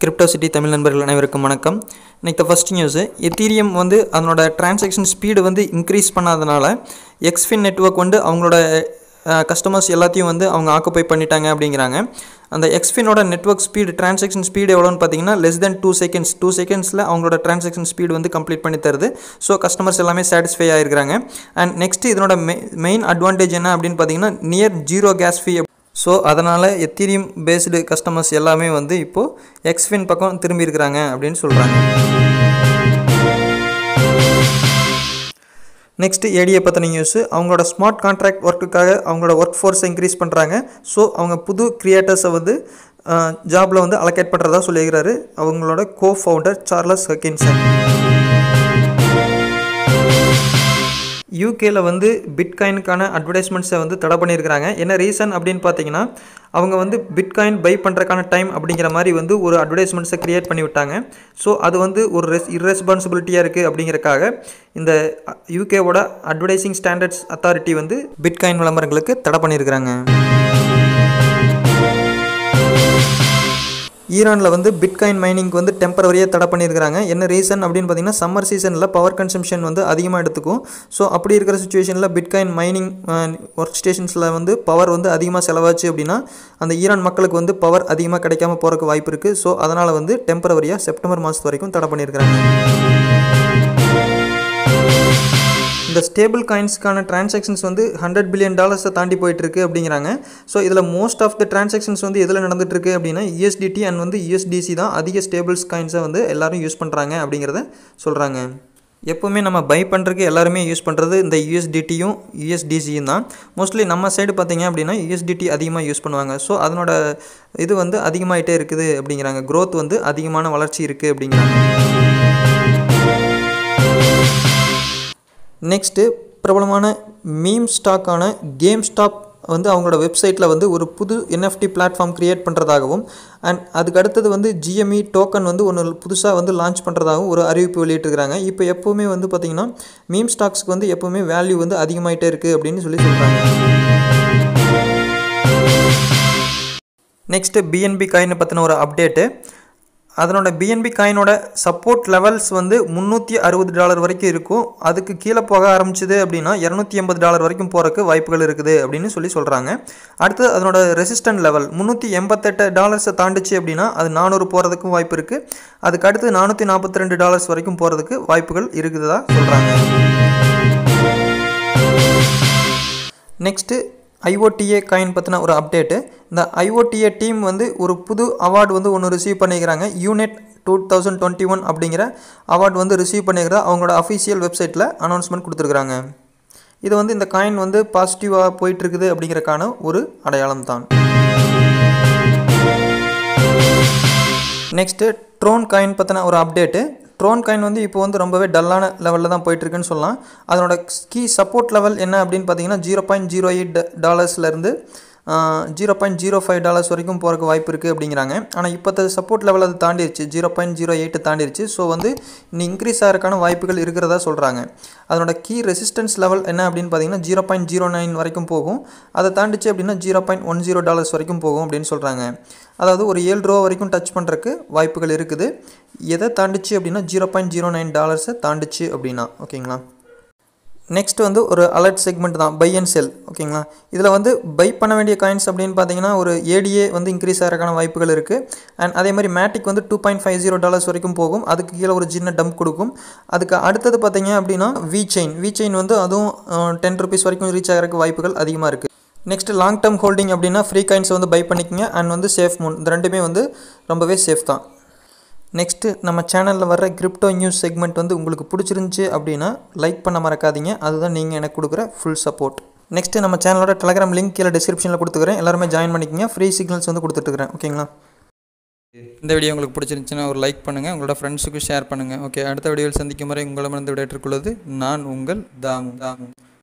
crypto city Tamil நண்பர்கள் அனைவருக்கும் வணக்கம் இன்னைக்கு ஃபஸ்ட் நியூஸு எத்தீரியம் வந்து அதனோட டிரான்சாக்ஷன் ஸ்பீடு வந்து இன்க்ரீஸ் பண்ணாதனால எக்ஸ்ஃபின் நெட்வொர்க் வந்து அவங்களோட கஸ்டமர்ஸ் எல்லாத்தையும் வந்து அவங்க ஆக்குப்பை பண்ணிட்டாங்க அப்படிங்கிறாங்க அந்த எக்ஸ்ஃபினோட நெட்வொர்க் ஸ்பீடு டிரான்சாக்ஷன் ஸ்பீடு எவ்வளோன்னு பார்த்தீங்கன்னா less then two seconds two செகண்ட்ஸில் அவங்களோட டிரான்சாக்ஷன் ஸ்பீடு வந்து கம்ப்ளீட் பண்ணி தருது ஸோ கஸ்டமர்ஸ் எல்லாமே சாட்டிஸ்ஃபை ஆகிருக்கிறாங்க அண்ட் நெக்ஸ்ட் இதனோட மெயின் அட்வான்டேஜ் என்ன அப்படின்னு பார்த்தீங்கன்னா near zero gas fee so அதனால் எத்தீரியம் பேஸ்டு கஸ்டமர்ஸ் எல்லாமே வந்து இப்போது எக்ஸ்ஃபின் பக்கம் திரும்பி இருக்கிறாங்க அப்படின்னு சொல்கிறாங்க நெக்ஸ்ட்டு ஏடிஏ பற்றின நியூஸு அவங்களோட ஸ்மார்ட் கான்ட்ராக்ட் ஒர்க்குக்காக அவங்களோட ஒர்க் ஃபோர்ஸை இன்க்ரீஸ் பண்ணுறாங்க ஸோ அவங்க புது க்ரியேட்டர்ஸை வந்து ஜாபில் வந்து அலோகேட் பண்ணுறதா சொல்லியிருக்கிறாரு அவங்களோட கோ ஃபவுண்டர் சார்லஸ் ஹக்கின்சன் யூகேல வந்து பிட்காயினுக்கான அட்வர்டைஸ்மெண்ட்ஸை வந்து தடை பண்ணியிருக்கிறாங்க என்ன ரீசன் அப்படின்னு பார்த்தீங்கன்னா அவங்க வந்து பிட்காயின் பை பண்ணுறக்கான டைம் அப்படிங்கிற மாதிரி வந்து ஒரு அட்வர்டைஸ்மெண்ட்ஸை க்ரியேட் பண்ணி விட்டாங்க ஸோ அது வந்து ஒரு ரெஸ் இர்ரெஸ்பான்சிபிலிட்டியாக இருக்குது அப்படிங்கிறக்காக இந்த யூகேவோட அட்வர்டைசிங் ஸ்டாண்டர்ட்ஸ் அத்தாரிட்டி வந்து பிட்காயின் விளம்பரங்களுக்கு தடை பண்ணியிருக்கிறாங்க ஈரானில் வந்து பிட்காயின் மைனிங்க்கு வந்து டெம்பரவரியாக தடை பண்ணியிருக்கிறாங்க என்ன ரீசன் அப்படின்னு பார்த்தீங்கன்னா சம்மர் சீசனில் பவர் கன்சம்ஷன் வந்து அதிகமாக எடுத்துக்கும் ஸோ அப்படி இருக்கிற சுச்சுவேஷனில் பிட்காயின் மைனிங் ஒர்க் ஸ்டேஷன்ஸில் வந்து பவர் வந்து அதிகமாக செலவாச்சு அப்படின்னா அந்த ஈரான் மக்களுக்கு வந்து பவர் அதிகமாக கிடைக்காம போகிறக்கு வாய்ப்பு இருக்குது ஸோ அதனால் வந்து டெம்பரவரியாக செப்டம்பர் மாதத்து வரைக்கும் தடை பண்ணியிருக்கிறாங்க இந்த ஸ்டேபிள் காயின்ஸ்க்கான டிரான்சாக்ஷன்ஸ் வந்து ஹண்ட்ரட் பில்லியன் டாலர்ஸை தாண்டி போயிட்டுருக்கு அப்படிங்கிறாங்க ஸோ இதில் மோஸ்ட் ஆஃப் த டிரான்சாக்ஷன்ஸ் வந்து எதில் நடந்துட்டுருக்கு அப்படின்னா யூஎஸ்டிடி அண்ட் வந்து யூஎஸ்டிசி தான் அதிக ஸ்டேபிள்ஸ் காயின்ஸை வந்து எல்லோரும் யூஸ் பண்ணுறாங்க அப்படிங்கிறத சொல்கிறாங்க எப்போவுமே நம்ம பை பண்ணுறதுக்கு எல்லாருமே யூஸ் பண்ணுறது இந்த யூஎஸ்டிடியும் யூஎஸ்டிசியும் தான் மோஸ்ட்லி நம்ம சைடு பார்த்தீங்க அப்படின்னா யூஎஸ்டிடி அதிகமாக யூஸ் பண்ணுவாங்க ஸோ அதனோட இது வந்து அதிகமாகிட்டே இருக்குது அப்படிங்கிறாங்க க்ரோத் வந்து அதிகமான வளர்ச்சி இருக்குது அப்படிங்கிறாங்க நெக்ஸ்ட்டு பிரபலமான மீம் ஸ்டாக்கான கேம் ஸ்டாப் வந்து அவங்களோட வெப்சைட்டில் வந்து ஒரு புது என்எஃப்டி பிளாட்ஃபார்ம் க்ரியேட் பண்ணுறதாகவும் அண்ட் அதுக்கு அடுத்தது வந்து ஜிஎம்இ டோக்கன் வந்து ஒன்று புதுசாக வந்து லான்ச் பண்ணுறதாகவும் ஒரு அறிவிப்பு வெளியிட்டிருக்கிறாங்க இப்போ எப்போவுமே வந்து பார்த்திங்கன்னா மீம் ஸ்டாக்ஸ்க்கு வந்து எப்போவுமே வேல்யூ வந்து அதிகமாகிட்டே இருக்குது அப்படின்னு சொல்லி சொல்கிறாங்க நெக்ஸ்ட்டு பிஎன்பி காயினை பற்றின ஒரு அப்டேட்டு அதனோட பிஎன்பி காயினோட சப்போர்ட் லெவல்ஸ் வந்து முந்நூற்றி அறுபது டாலர் வரைக்கும் இருக்கும் அதுக்கு கீழே போக ஆரம்பிச்சது அப்படின்னா இரநூத்தி எண்பது டாலர் வரைக்கும் போகிறக்கு வாய்ப்புகள் இருக்குது அப்படின்னு சொல்லி சொல்கிறாங்க அடுத்து அதனோட ரெசிஸ்டன்ட் லெவல் முந்நூற்றி எண்பத்தெட்டு டாலர்ஸை தாண்டிச்சு அப்படின்னா அது நானூறு போகிறதுக்கும் வாய்ப்பு இருக்குது அதுக்கு அடுத்து நானூற்றி நாற்பத்தி ரெண்டு டாலர்ஸ் வரைக்கும் போகிறதுக்கு வாய்ப்புகள் இருக்குதா சொல்கிறாங்க நெக்ஸ்ட்டு ஐஓடிஏ காயின் பற்றின ஒரு அப்டேட்டு இந்த ஐஓடிஏ டீம் வந்து ஒரு புது அவார்டு வந்து ஒன்று ரிசீவ் பண்ணிக்கிறாங்க unit two thousand twenty one அப்படிங்கிற அவார்டு வந்து ரிசீவ் பண்ணிக்கிற அவங்களோட அஃபிஷியல் வெப்சைட்டில் அனௌன்ஸ்மெண்ட் கொடுத்துருக்குறாங்க இது வந்து இந்த காயின் வந்து பாசிட்டிவாக போயிட்டுருக்குது அப்படிங்கிறக்கான ஒரு அடையாளம் தான் நெக்ஸ்ட்டு ட்ரோன் காயின் பற்றின ஒரு அப்டேட்டு ட்ரோன் காயின் வந்து இப்போ வந்து ரொம்பவே டல்லான லெவலில் தான் போயிட்டுருக்குன்னு சொல்லலாம் அதனோட கீ சப்போர்ட் லெவல் என்ன அப்படின்னு பார்த்தீங்கன்னா ஜீரோ பாயிண்ட் ஜீரோ எயிட் டாலர்ஸ்லேருந்து zero point zero five dollars வரைக்கும் போகிறக்கு வாய்ப்பு இருக்குது அப்படிங்கிறாங்க ஆனால் இப்போ சப்போர்ட் லெவல் அது தாண்டிடுச்சு ஜீரோ பாயிண்ட் ஜீரோ எயிட்டு தாண்டிடுச்சு ஸோ வந்து இன்னும் இன்க்ரீஸ் ஆகிறதுக்கான வாய்ப்புகள் இருக்கிறதா சொல்கிறாங்க அதனோட கீ ரெசிஸ்டன்ஸ் லெவல் என்ன அப்படின்னு பார்த்தீங்கன்னா ஜீரோ பாயிண்ட் ஜீரோ நைன் வரைக்கும் போகும் அதை தாண்டிச்சு அப்படின்னா zero point one zero dollars வரைக்கும் போகும் அப்படின்னு சொல்கிறாங்க அதாவது ஒரு ஏழு ரூபா வரைக்கும் டச் பண்ணுறக்கு வாய்ப்புகள் இருக்குது எதை தாண்டிச்சு அப்படின்னா ஜீரோ பாயிண்ட் ஜீரோ நைன் டாலர்ஸை தாண்டிச்சு அப்படின்னா ஓகேங்களா நெக்ஸ்ட் வந்து ஒரு அலர்ட் செக்மெண்ட் தான் பை அண்ட் செல் ஓகேங்களா இதில் வந்து பை பண்ண வேண்டிய காயின்ஸ் அப்படின்னு பார்த்தீங்கன்னா ஒரு ஏடிஏ வந்து இன்க்ரீஸ் ஆகிறக்கான வாய்ப்புகள் இருக்குது அண்ட் அதே மாதிரி மேட்டிக் வந்து two point five zero dollars வரைக்கும் போகும் அதுக்கு கீழே ஒரு சின்ன டம்ப் கொடுக்கும் அதுக்கு அடுத்தது பார்த்தீங்க அப்படின்னா வி செயின் வி செயின் வந்து அதுவும் டென் ருபீஸ் வரைக்கும் ரீச் ஆகிறதுக்கு வாய்ப்புகள் அதிகமாக இருக்குது நெக்ஸ்ட் லாங் டேர்ம் ஹோல்டிங் அப்படின்னா ஃப்ரீ காயின்ஸ் வந்து பை பண்ணிக்கங்க அண்ட் வந்து சேஃப் மூன் இந்த ரெண்டுமே வந்து ரொம்பவே சேஃப் தான் நெக்ஸ்ட்டு நம்ம சேனலில் வர கிரிப்டோ நியூஸ் செக்மெண்ட் வந்து உங்களுக்கு பிடிச்சிருந்துச்சி அப்படின்னா லைக் பண்ண மறக்காதீங்க அதுதான் நீங்கள் எனக்கு கொடுக்குற ஃபுல் சப்போர்ட் நெக்ஸ்ட்டு நம்ம சேனலோட டெலகிராம் லிங்க் கீழே டிஸ்கிரிப்ஷனில் கொடுத்துக்கிறேன் எல்லாருமே ஜாயின் பண்ணிக்கங்க ஃப்ரீ சிக்னல்ஸ் வந்து கொடுத்துட்ருக்குறேன் ஓகேங்களா இந்த வீடியோ உங்களுக்கு பிடிச்சிருந்துச்சுன்னா ஒரு லைக் பண்ணுங்கள் உங்களோட ஃப்ரெண்ட்ஸுக்கு ஷேர் பண்ணுங்கள் ஓகே அடுத்த வீடியோவில் சந்திக்கும் வரை உங்களிடமிருந்து விடையற்றுக்கொள்வது நான் உங்கள் தாமு தாமு